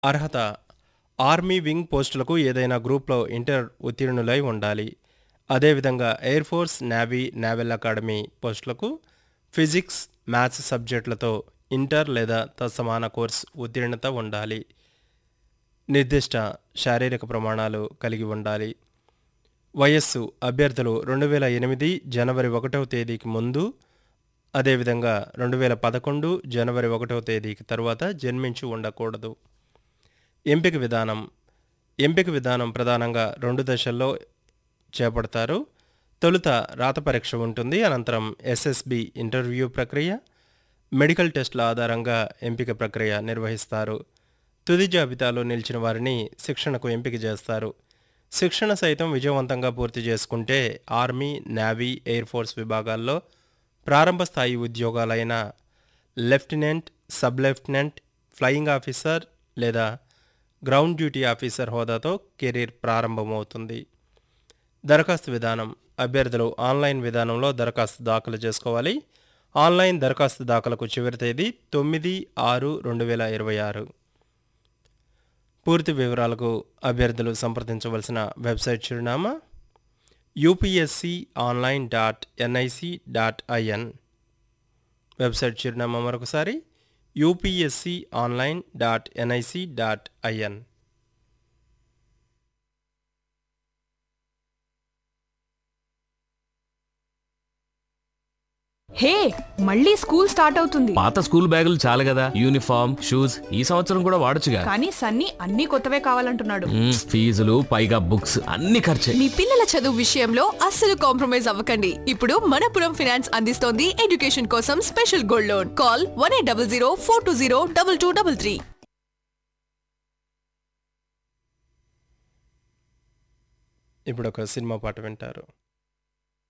అర్హత army wing పోస్టులకు ఏదైనా గ్రూప్లో ఇంటర్ ఉత్తీర్ణులై ఉండాలి అదేవిధంగా air force navy naval academy పోస్టులకు ఫిజిక్స్ మ్యాథ్స్ సబ్జెక్టులతో ఇంటర్ లేదా తత్సమాన కోర్స్ ఉత్తీర్ణత ఉండాలి నిర్దిష్ట శారీరక ప్రమాణాలు కలిగి ఉండాలి వయస్సు అభ్యర్థులు రెండు వేల ఎనిమిది జనవరి ఒకటవ తేదీకి ముందు అదేవిధంగా రెండు వేల పదకొండు జనవరి ఒకటవ తేదీకి తరువాత జన్మించి ఉండకూడదు ఎంపిక విధానం ఎంపిక విధానం ప్రధానంగా రెండు దశల్లో చేపడతారు తొలుత రాత పరీక్ష ఉంటుంది అనంతరం ఎస్ఎస్బి ఇంటర్వ్యూ ప్రక్రియ మెడికల్ టెస్టుల ఆధారంగా ఎంపిక ప్రక్రియ నిర్వహిస్తారు తుది జాబితాలో నిలిచిన వారిని శిక్షణకు ఎంపిక చేస్తారు శిక్షణ సైతం విజయవంతంగా పూర్తి చేసుకుంటే ఆర్మీ నేవీ ఎయిర్ ఫోర్స్ విభాగాల్లో ప్రారంభ స్థాయి ఉద్యోగాలైన lieutenant sub lieutenant flying officer లేదా గ్రౌండ్ డ్యూటీ ఆఫీసర్ హోదాతో కెరీర్ ప్రారంభమవుతుంది దరఖాస్తు విధానం అభ్యర్థులు ఆన్లైన్ విధానంలో దరఖాస్తు దాఖలు చేసుకోవాలి ఆన్లైన్ దరఖాస్తు దాఖలకు చివరి తేదీ తొమ్మిది ఆరు రెండు వేల ఇరవై ఆరు పూర్తి వివరాలకు అభ్యర్థులు సంప్రదించవలసిన వెబ్సైట్ చిరునామా UPSC online dot NIC dot IN website చిరునామా మరొకసారి UPSC online dot NIC dot IN hey మళ్ళీ స్కూల్ స్టార్ట్ అవుతుంది పాత స్కూల్ బ్యాగులు చాలు కదా యూనిఫామ్ షూస్ ఈ సంవత్సరం కూడా వాడొచ్చుగా కానీ సన్నీ అన్ని కొత్తవే కావాలంటున్నాడు మ్మ్, ఫీజులు పైగా బుక్స్ అన్ని ఖర్చే మీ పిల్లల చదువు విషయంలో అస్సలు కాంప్రమైజ్ అవ్వకండి ఇప్పుడు మనపురం ఫినాన్స్ అందిస్తోంది ఎడ్యుకేషన్ కోసం special gold loan call one eight double zero four two zero double two double three ఇప్పుడు ఒక సినిమా పాట వింటారు